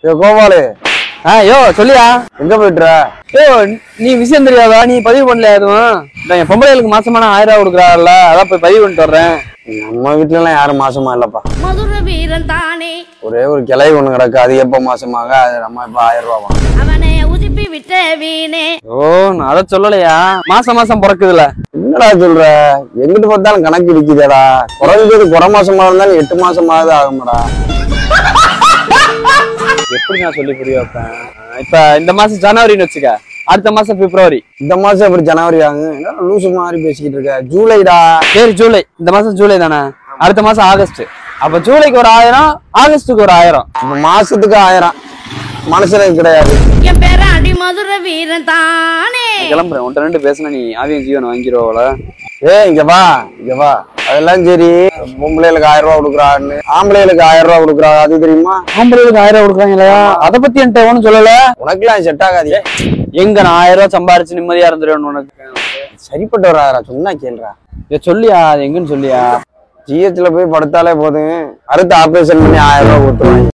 ஏ கோபாலு ஆ யோ சொல்லியா எங்க போயிட்டுற யோ நீ விஷயம் தெரியாதா நீ பதிவு பண்ணல எதுவும் இந்த என் பொம்பளைகளுக்கு மாசமான ஆயிரம் ரூபா கொடுக்குறாருல்ல அதான் போய் பதிவு பண்ணிட்டு வர்றேன் நம்ம வீட்டுல எல்லாம் யாரும் மாசமா இல்லப்பா மதுர வீரன் தானே ஒரே ஒரு கிளை ஒண்ணு கிடக்கு அது எப்ப மாசமாக அது நம்ம இப்ப ஆயிரம் ரூபா வாங்கணும். அவனை உதிப்பி விட்ட வீணே ஓ நான் அதை சொல்லலையா மாசம் மாசம் பிறக்குதுல என்னடா சொல்ற எங்கிட்டு பார்த்தாலும் கணக்கு இருக்குதேடா குறைஞ்சது குறை மாசமா இருந்தாலும் எட்டு மாசமாவது ஆகும்டா எப்படி நான் சொல்லி புரிய வைப்பேன் இப்ப இந்த மாசம் ஜனவரின்னு வச்சுக்க அடுத்த மாசம் பிப்ரவரி இந்த மாசம் எப்படி ஜனவரி ஆகும் என்ன லூசு மாதிரி பேசிக்கிட்டு இருக்க ஜூலைடா சரி ஜூலை இந்த மாசம் ஜூலை தானே அடுத்த மாசம் ஆகஸ்ட் அப்ப ஜூலைக்கு ஒரு ஆயிரம் ஆகஸ்டுக்கு ஒரு ஆயிரம் இப்ப மாசத்துக்கு ஆயிரம் மனுஷனுக்கு கிடையாது என் பேர அடி மதுர வீரன் தானே கிளம்புறேன் ஒன்று ரெண்டு பேசினா நீ ஆவியம் ஜீவன் வாங்கிடுவோல ஏ இங்க வா இங்க வா அதெல்லாம் சரி பொம்பளைகளுக்கு ஆயிரம் ரூபா கொடுக்குறான்னு ஆம்பளைகளுக்கு ஆயிரம் ரூபா கொடுக்குறாங்க அது தெரியுமா ஆம்பளைகளுக்கு ஆயிரம் ரூபா கொடுக்குறாங்களா அதை பத்தி என்கிட்ட ஒன்றும் சொல்லல உனக்குலாம் செட் ஆகாது எங்க நான் ஆயிரம் ரூபாய் சம்பாரிச்சு நிம்மதியா இருந்துருவேன் உனக்கு சரிப்பட்டு வராதா சொன்னா கேளுடா இதை சொல்லியா அது எங்கன்னு சொல்லியா ஜிஹெச்ல போய் படுத்தாலே போதும் அடுத்து ஆபரேஷன் பண்ணி ஆயிரம் ரூபா கொடுத்துருவாங்க